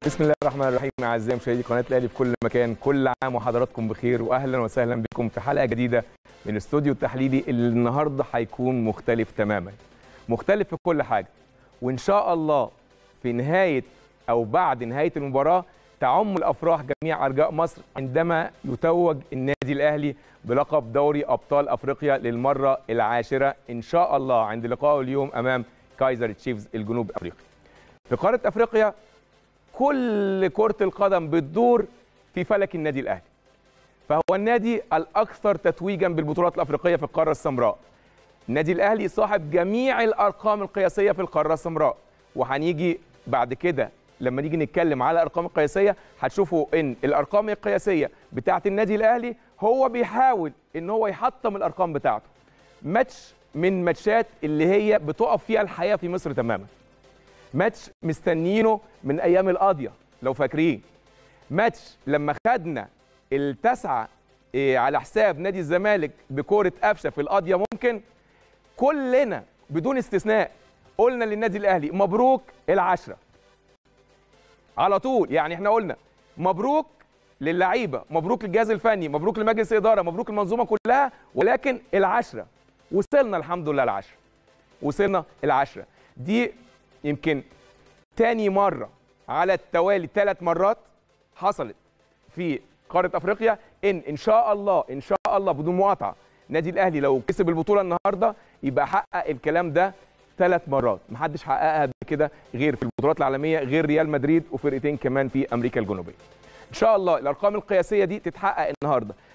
بسم الله الرحمن الرحيم اعزائي مشاهدي قناه الاهلي في كل مكان كل عام وحضراتكم بخير واهلا وسهلا بكم في حلقه جديده من استوديو التحليلي اللي النهارده هيكون مختلف تماما مختلف في كل حاجه وان شاء الله في نهايه او بعد نهايه المباراه تعم الافراح جميع ارجاء مصر عندما يتوج النادي الاهلي بلقب دوري ابطال افريقيا للمره العاشره ان شاء الله عند لقائه اليوم امام كايزر تشيفز الجنوب افريقي في قاره افريقيا كل كرة القدم بتدور في فلك النادي الأهلي فهو النادي الأكثر تتويجا بالبطولات الأفريقية في القارة السمراء النادي الأهلي صاحب جميع الأرقام القياسية في القارة السمراء وهنيجي بعد كده لما نيجي نتكلم على الأرقام القياسية هتشوفوا إن الأرقام القياسية بتاعة النادي الأهلي هو بيحاول إن هو يحطم الأرقام بتاعته ماتش من ماتشات اللي هي بتقف فيها الحياة في مصر تماما ماتش مستنيينه من ايام القاضيه لو فاكرين ماتش لما خدنا التسعه إيه على حساب نادي الزمالك بكوره قفشه في القاضيه ممكن كلنا بدون استثناء قلنا للنادي الاهلي مبروك العشره على طول يعني احنا قلنا مبروك للعيبه مبروك للجهاز الفني مبروك لمجلس الاداره مبروك المنظومه كلها ولكن العشره وصلنا الحمد لله العشره وصلنا العشره دي يمكن تاني مرة على التوالي ثلاث مرات حصلت في قارة أفريقيا إن إن شاء الله إن شاء الله بدون مقاطعة نادي الأهلي لو كسب البطولة النهاردة يبقى حقق الكلام ده ثلاث مرات محدش حققها قبل كده غير في البطولات العالمية غير ريال مدريد وفرقتين كمان في أمريكا الجنوبية إن شاء الله الأرقام القياسية دي تتحقق النهاردة